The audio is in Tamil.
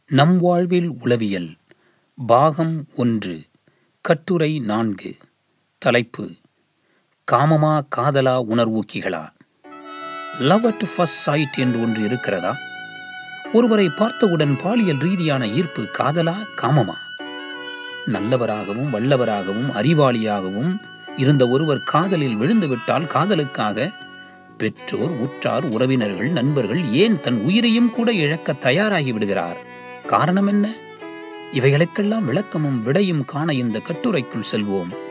நம் வாழ்வில் உளவியல் பாகம் ஒன்று கட்டுரை நான்கு தலைப்பு காமமா காதலா உணர்வூக்கிகளா லவ் அட் ஃபர்ஸ்ட் சைட் என்று ஒன்று இருக்கிறதா ஒருவரை பார்த்தவுடன் பாலியல் ரீதியான ஈர்ப்பு காதலா காமமா நல்லவராகவும் வல்லவராகவும் அறிவாளியாகவும் இருந்த ஒருவர் காதலில் விழுந்துவிட்டால் காதலுக்காக பெற்றோர் உற்றார் உறவினர்கள் நண்பர்கள் ஏன் தன் உயிரையும் கூட இழக்க தயாராகி விடுகிறார் காரணம் என்ன இவைகளுக்கெல்லாம் விளக்கமும் விடையும் காண இந்த கட்டுரைக்குள் செல்வோம்